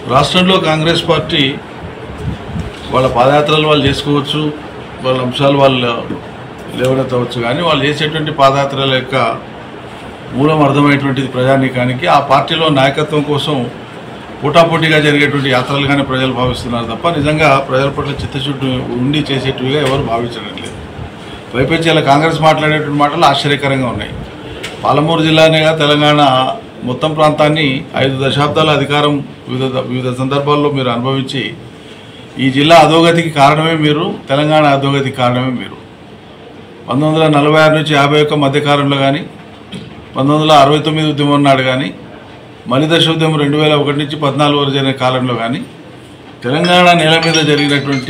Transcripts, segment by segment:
రాష్ట్రంలో కాంగ్రెస్ పార్టీ వాళ్ళ పాదయాత్రలు వాళ్ళు చేసుకోవచ్చు వాళ్ళ అంశాలు వాళ్ళు లేవనెత్తవచ్చు కానీ వాళ్ళు చేసేటువంటి పాదయాత్రల యొక్క మూలం అర్థమైనటువంటిది ప్రజానీకానికి ఆ పార్టీలో నాయకత్వం కోసం పోటాపోటీగా జరిగేటువంటి యాత్రలు కానీ ప్రజలు భావిస్తున్నారు తప్ప నిజంగా ప్రజల పట్ల చిత్తశుద్ధి ఉండి చేసేటివిగా ఎవరు భావించడం లేదు పైపెచ్చి ఇలా కాంగ్రెస్ మాట్లాడేటువంటి మాటలు ఆశ్చర్యకరంగా ఉన్నాయి పాలమూరు జిల్లానేగా తెలంగాణ మొత్తం ప్రాంతాన్ని ఐదు దశాబ్దాల అధికారం వివిధ వివిధ సందర్భాల్లో మీరు అనుభవించి ఈ జిల్లా అధోగతికి కారణమే మీరు తెలంగాణ అధోగతికి కారణమే మీరు పంతొమ్మిది వందల నలభై ఆరు నుంచి యాభై ఒక్క మధ్యకాలంలో కానీ పంతొమ్మిది వందల అరవై తొమ్మిది ఉద్యమం నాడు కానీ మలిదశ ఉద్యమం రెండు వేల ఒకటి నుంచి పద్నాలుగు వరకు జరిగిన కాలంలో కానీ తెలంగాణ నేల మీద జరిగినటువంటి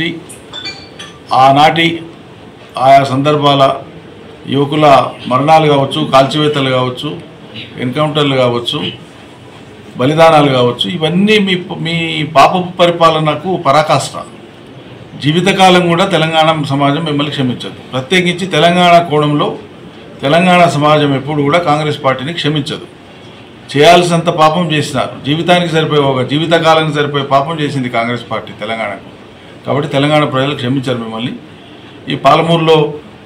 ఆనాటి ఆయా సందర్భాల యువకుల మరణాలు కావచ్చు కాల్చివేతలు కావచ్చు ఎన్కౌంటర్లు కావచ్చు బలిదానాలు కావచ్చు ఇవన్నీ మీ మీ పాపపు పరిపాలనకు పరాకాష్ట జీవితకాలం కూడా తెలంగాణ సమాజం మిమ్మల్ని క్షమించదు ప్రత్యేకించి తెలంగాణ కోణంలో తెలంగాణ సమాజం ఎప్పుడు కూడా కాంగ్రెస్ పార్టీని క్షమించదు చేయాల్సినంత పాపం చేసినారు జీవితానికి సరిపోయే ఒక జీవితకాలానికి సరిపోయే పాపం చేసింది కాంగ్రెస్ పార్టీ తెలంగాణకు కాబట్టి తెలంగాణ ప్రజలు క్షమించారు మిమ్మల్ని ఈ పాలమూరులో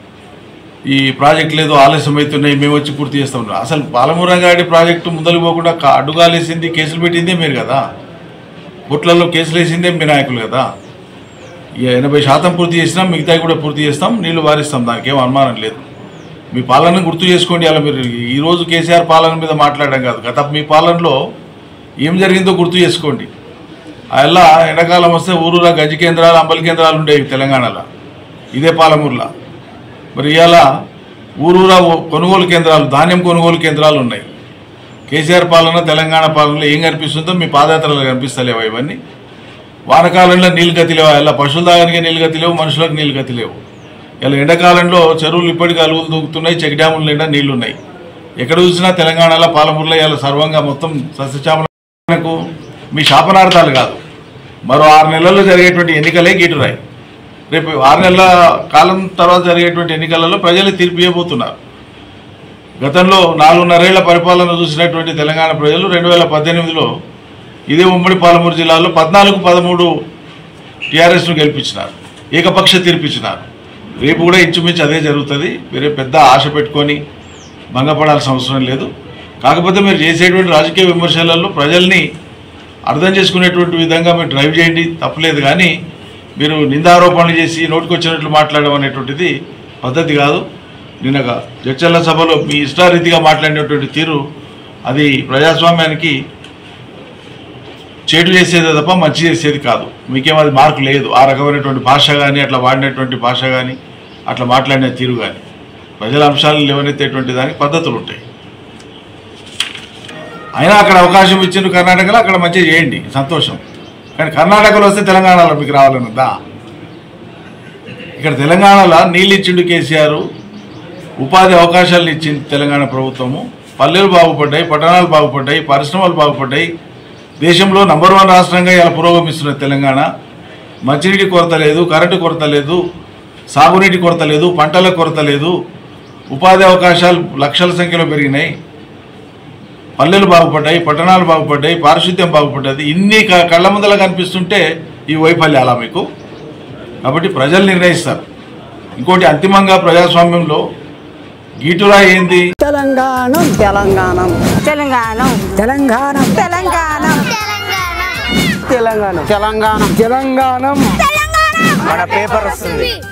ఈ ప్రాజెక్టులు ఏదో ఆలస్యం అవుతున్నాయి మేము వచ్చి పూర్తి చేస్తూ ఉన్నాం అసలు పాలమూరు రంగారెడ్డి ప్రాజెక్టు ముందలు పోకుండా కా- అడ్డుగాలేసింది కేసులు పెట్టిందే మీరు కదా కోట్లలో కేసులు వేసిందే మీ నాయకులు కదా ఇక ఎనభై శాతం పూర్తి చేసినాం మిగతాయి కూడా పూర్తి చేస్తాం నీళ్లు వారిస్తాం దానికి ఏం అనుమానం లేదు మీ పాలన గుర్తు చేసుకోండి అలా మీరు ఈ రోజు కేసీఆర్ పాలన మీద మాట్లాడడం కాదు గత మీ పాలనలో ఏం జరిగిందో గుర్తు చేసుకోండి అలా ఎండాకాలం వస్తే ఊరూరా గజ కేంద్రాలు అంబలి కేంద్రాలు ఉండేవి తెలంగాణలో ఇదే పాలమూరులో మరి ఇవాళ ఊరూరా ఓ- కొనుగోలు కేంద్రాలు ధాన్యం కొనుగోలు కేంద్రాలు ఉన్నాయి కేసీఆర్ పాలన తెలంగాణ పాలనలో ఏం కనిపిస్తుందో మీ పాదయాత్రలో కనిపిస్తలేవా ఇవన్నీ వానకాలంలో నీళ్ళు గతి లేవు ఇలా పశువుల దాగానికి నీళ్ళు గతి లేవు మనుషులకు నీళ్ళు గతి లేవు ఇలా ఎండాకాలంలో చెరువులు ఇప్పటికీ అలుగులు దూకుతున్నాయి చెక్ డ్యాముల నిండా నీళ్లు ఉన్నాయి ఎక్కడ చూసినా తెలంగాణలో పాలమూరులో ఇలా సర్వంగా మొత్తం సస్యశ్యామలకు మీ శాపనార్థాలు కాదు మరో ఆరు నెలల్లో జరిగేటువంటి ఎన్నికలే గీటురాయి రేపు ఆరు నెలల కాలం తర్వాత జరిగేటువంటి ఎన్నికలలో ప్రజలు తీర్పు ఇవ్వబోతున్నారు గతంలో నాలుగున్నరేళ్ల పరిపాలన చూసినటువంటి తెలంగాణ ప్రజలు రెండు వేల పద్దెనిమిదిలో ఇదే ఉమ్మడి పాలమూరు జిల్లాలో పద్నాలుగు పదమూడు టీఆర్ఎస్ను గెలిపించినారు ఏకపక్ష తీర్పిచ్చినారు రేపు కూడా ఇంచుమించు అదే జరుగుతుంది వేరే పెద్ద ఆశ పెట్టుకొని భంగపడాల్సిన అవసరం లేదు కాకపోతే మీరు చేసేటువంటి రాజకీయ విమర్శలలో ప్రజల్ని అర్థం చేసుకునేటువంటి విధంగా మీరు డ్రైవ్ చేయండి తప్పలేదు కానీ మీరు నిందారోపణలు చేసి నోటికొచ్చినట్లు మాట్లాడడం అనేటువంటిది పద్ధతి కాదు నిన్న జడ్చల్ల సభలో మీ ఇష్టారీతిగా మాట్లాడినటువంటి తీరు అది ప్రజాస్వామ్యానికి చెడు చేసేదే తప్ప మంచి చేసేది కాదు మీకేం అది మార్కు లేదు ఆ రకమైనటువంటి భాష కానీ అట్లా వాడినటువంటి భాష కానీ అట్లా మాట్లాడిన తీరు కానీ ప్రజల అంశాలను లేవనెత్తేటువంటి దానికి పద్ధతులు ఉంటాయి అయినా అక్కడ అవకాశం ఇచ్చిండు కర్ణాటకలో అక్కడ మంచిగా చేయండి సంతోషం కానీ కర్ణాటకలో వస్తే తెలంగాణలో మీకు రావాలన్నదా ఇక్కడ తెలంగాణలో నీళ్ళు ఇచ్చిండు కేసీఆర్ ఉపాధి అవకాశాలు ఇచ్చింది తెలంగాణ ప్రభుత్వము పల్లెలు బాగుపడ్డాయి పట్టణాలు బాగుపడ్డాయి పరిశ్రమలు బాగుపడ్డాయి దేశంలో నంబర్ వన్ రాష్ట్రంగా ఇలా పురోగమిస్తున్నది తెలంగాణ మంచినీటి కొరత లేదు కరెంటు కొరత లేదు సాగునీటి కొరత లేదు పంటల కొరత లేదు ఉపాధి అవకాశాలు లక్షల సంఖ్యలో పెరిగినాయి పల్లెలు బాగుపడ్డాయి పట్టణాలు బాగుపడ్డాయి పారిశుద్ధ్యం బాగుపడ్డది ఇన్ని క- కళ్ళ ముందల కనిపిస్తుంటే ఈ వైఫల్యాలా మీకు కాబట్టి ప్రజలు నిర్ణయిస్తారు ఇంకోటి అంతిమంగా ప్రజాస్వామ్యంలో గీటురా ఏంది తెలంగాణ తెలంగాణ తెలంగాణ తెలంగాణ తెలంగాణ తెలంగాణ తెలంగాణ తెలంగాణ మన పేపర్ వస్తుంది